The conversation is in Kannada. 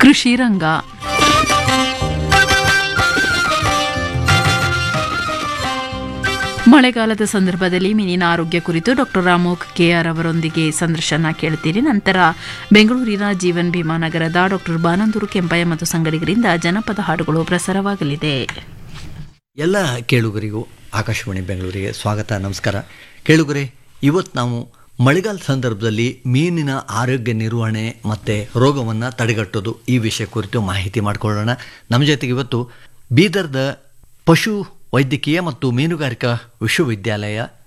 ಕೃಷಿ ರಂಗ ಮಳೆಗಾಲದ ಸಂದರ್ಭದಲ್ಲಿ ಮೀನಿನ ಆರೋಗ್ಯ ಕುರಿತು ಡಾಕ್ಟರ್ ರಾಮೋಕ್ ಕೆಆರ್ ಅವರೊಂದಿಗೆ ಸಂದರ್ಶನ ಕೇಳ್ತೀರಿ ನಂತರ ಬೆಂಗಳೂರಿನ ಜೀವನ್ ಭೀಮಾ ನಗರದ ಡಾಕ್ಟರ್ ಬಾನಂದೂರು ಕೆಂಪಯ್ಯ ಮತ್ತು ಸಂಗಡಿಗರಿಂದ ಜನಪದ ಹಾಡುಗಳು ಪ್ರಸಾರವಾಗಲಿದೆ ಎಲ್ಲ ಕೇಳುಗರಿಗೂ ಆಕಾಶವಾಣಿ ಬೆಂಗಳೂರಿಗೆ ಸ್ವಾಗತ ನಮಸ್ಕಾರ ಕೇಳುಗರೆ ಇವತ್ತು ನಾವು ಮಳೆಗಾಲ ಸಂದರ್ಭದಲ್ಲಿ ಮೀನಿನ ಆರೋಗ್ಯ ನಿರ್ವಹಣೆ ಮತ್ತು ರೋಗವನ್ನು ತಡೆಗಟ್ಟೋದು ಈ ವಿಷಯ ಕುರಿತು ಮಾಹಿತಿ ಮಾಡಿಕೊಳ್ಳೋಣ ನಮ್ಮ ಜೊತೆಗೆ ಇವತ್ತು ಬೀದರ್ದ ಪಶು ವೈದ್ಯಕೀಯ ಮತ್ತು ಮೀನುಗಾರಿಕಾ ವಿಶ್ವವಿದ್ಯಾಲಯ